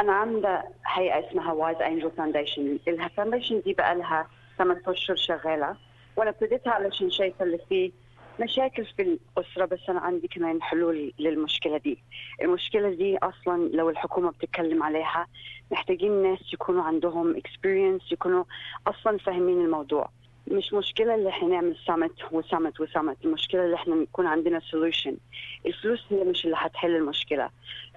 انا عامله هيئه اسمها وايز انجل فاونديشن الفاونديشن دي بقى لها ثمان اشهر شغاله وانا ابتديتها علشان شايفه اللي فيه مشاكل في الأسرة بس أنا عندي كمان حلول للمشكلة دي المشكلة دي أصلا لو الحكومة بتتكلم عليها محتاجين ناس يكونوا عندهم experience يكونوا أصلا فاهمين الموضوع مش مشكلة اللي احنا نعمل سامت وسامت وسامت المشكلة اللي احنا يكون عندنا سولوشن الفلوس هي مش اللي هتحل المشكلة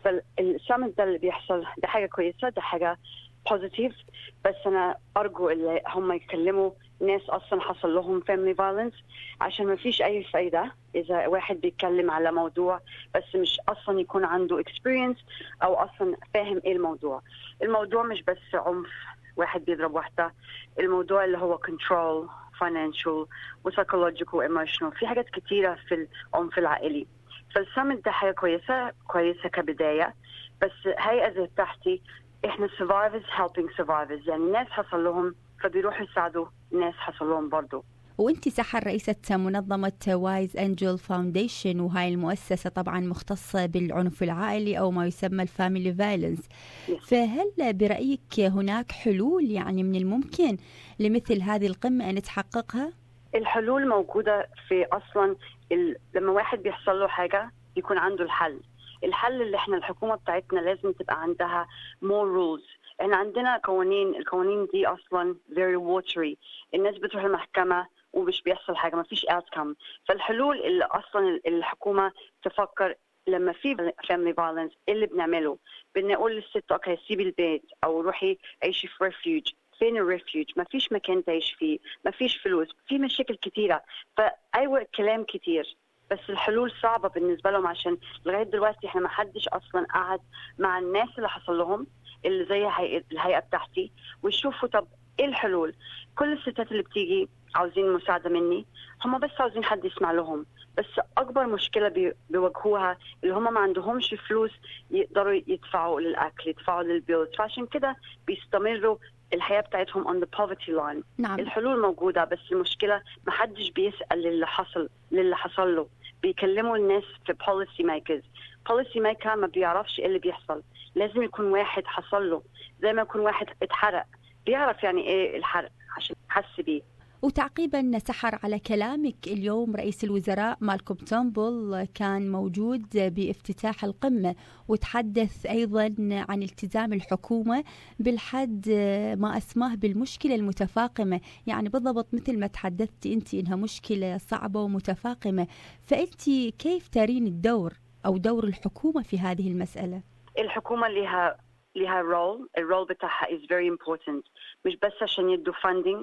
فالسامت ده اللي بيحصل ده حاجة كويسة ده حاجة بوزيتيف بس انا ارجو اللي هم يكلموا ناس اصلا حصل لهم فاميلي فايلنس عشان ما فيش اي فايده اذا واحد بيتكلم على موضوع بس مش اصلا يكون عنده اكسبيرينس او اصلا فاهم ايه الموضوع الموضوع مش بس عنف واحد بيضرب واحده الموضوع اللي هو كنترول فاينانشال وسايكولوجيكال ايموشنال في حاجات كتيره في العنف العائلي فالسمت ده حاجه كويسه كويسه كبدايه بس هيئه زي بتاعتي احنا survivors helping survivors يعني ناس حصل لهم فبيروحوا يساعدوا ناس حصل لهم برضه وانت سحر رئيسة منظمة وايز انجل فاونديشن وهاي المؤسسة طبعا مختصة بالعنف العائلي او ما يسمى الفاميلي فايلنس فهل برأيك هناك حلول يعني من الممكن لمثل هذه القمة ان تحققها؟ الحلول موجودة في اصلا ال... لما واحد بيحصل له حاجة يكون عنده الحل الحل اللي احنا الحكومه بتاعتنا لازم تبقى عندها more rules احنا عندنا قوانين القوانين دي اصلا very watery الناس بتروح المحكمه ومش بيحصل حاجه ما فيش outcome فالحلول اللي اصلا الحكومه تفكر لما في family violence إيه اللي بنعمله بنقول للست اوكي سيبي البيت او روحي عيشي في ريفيوج فين الريفيوج ما فيش مكان تعيش فيه ما فيش فلوس في مشاكل كثيره فايوه كلام كثير بس الحلول صعبة بالنسبة لهم عشان لغاية دلوقتي احنا ما حدش أصلا قعد مع الناس اللي حصل لهم اللي زي الهيئة بتاعتي ويشوفوا طب ايه الحلول كل الستات اللي بتيجي عاوزين مساعدة مني هم بس عاوزين حد يسمع لهم بس أكبر مشكلة بيواجهوها اللي هم ما عندهمش فلوس يقدروا يدفعوا للأكل يدفعوا للبيوت فعشان كده بيستمروا الحياه بتاعتهم on the poverty line نعم. الحلول موجوده بس المشكله ما حدش بيسال للي حصل للي حصل له بيكلموا الناس في policy makers policy maker ما بيعرفش ايه اللي بيحصل لازم يكون واحد حصل له زي ما يكون واحد اتحرق بيعرف يعني ايه الحرق عشان يحس بيه وتعقيبا سحر على كلامك اليوم رئيس الوزراء مالكوم تومبل كان موجود بافتتاح القمة وتحدث أيضا عن التزام الحكومة بالحد ما أسماه بالمشكلة المتفاقمة يعني بالضبط مثل ما تحدثت أنت إنها مشكلة صعبة ومتفاقمة فأنت كيف ترين الدور أو دور الحكومة في هذه المسألة؟ الحكومة لها لها رول الرول بتاعها is very important مش بس عشان يدوا funding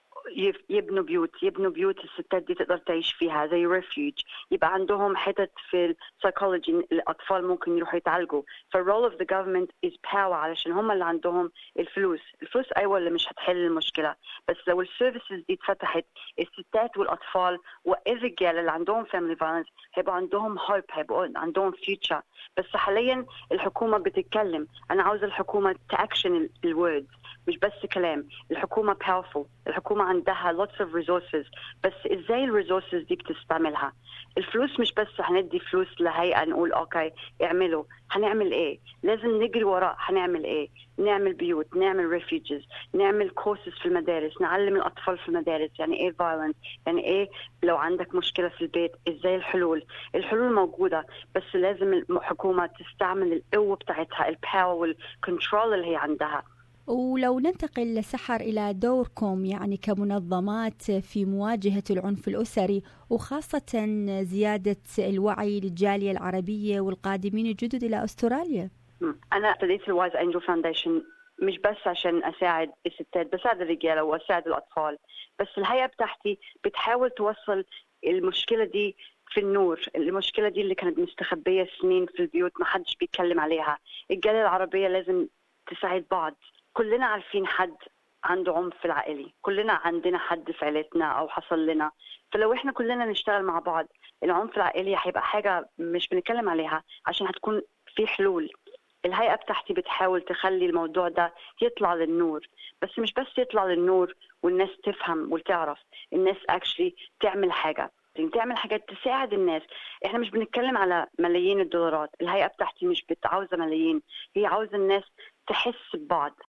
يبنوا بيوت يبنوا بيوت الستات دي تقدر تعيش فيها زي ريفيوج يبقى عندهم حتت في السايكولوجي الاطفال ممكن يروحوا يتعالجوا فالرول اوف ذا جفرمنت از باور علشان هم اللي عندهم الفلوس الفلوس ايوه اللي مش هتحل المشكله بس لو السيرفيسز دي اتفتحت الستات والاطفال والرجال اللي عندهم فاميلي فايلنس هيبقى عندهم هوب هيبقى عندهم فيوتشر بس حاليا الحكومه بتتكلم انا عاوزه الحكومه تاكشن الوردز مش بس كلام الحكومه باورفul الحكومه عندها lots of resources بس ازاي الريسورسز دي بتستعملها الفلوس مش بس هندي فلوس لهيئه نقول اوكي اعملوا هنعمل ايه لازم نجري وراء هنعمل ايه نعمل بيوت نعمل ريفيوجز نعمل كورسز في المدارس نعلم الاطفال في المدارس يعني ايه فايلنس يعني ايه لو عندك مشكله في البيت ازاي الحلول الحلول موجوده بس لازم الحكومه تستعمل القوه بتاعتها الباور والكنترول اللي هي عندها ولو ننتقل سحر إلى دوركم يعني كمنظمات في مواجهة العنف الأسري وخاصة زيادة الوعي للجالية العربية والقادمين الجدد إلى أستراليا أنا ابتديت الوايز أنجل فاونديشن مش بس عشان أساعد الستات بساعد الرجالة وأساعد الأطفال بس الهيئة بتاعتي بتحاول توصل المشكلة دي في النور المشكلة دي اللي كانت مستخبية سنين في البيوت ما حدش بيتكلم عليها الجالية العربية لازم تساعد بعض كلنا عارفين حد عنده عنف العائلي كلنا عندنا حد في عيلتنا او حصل لنا فلو احنا كلنا نشتغل مع بعض العنف العائلي هيبقى حاجه مش بنتكلم عليها عشان هتكون في حلول الهيئه بتاعتي بتحاول تخلي الموضوع ده يطلع للنور بس مش بس يطلع للنور والناس تفهم وتعرف الناس اكشلي تعمل حاجه تعمل حاجات تساعد الناس احنا مش بنتكلم على ملايين الدولارات الهيئه بتاعتي مش بتعاوزه ملايين هي عاوزه الناس تحس ببعد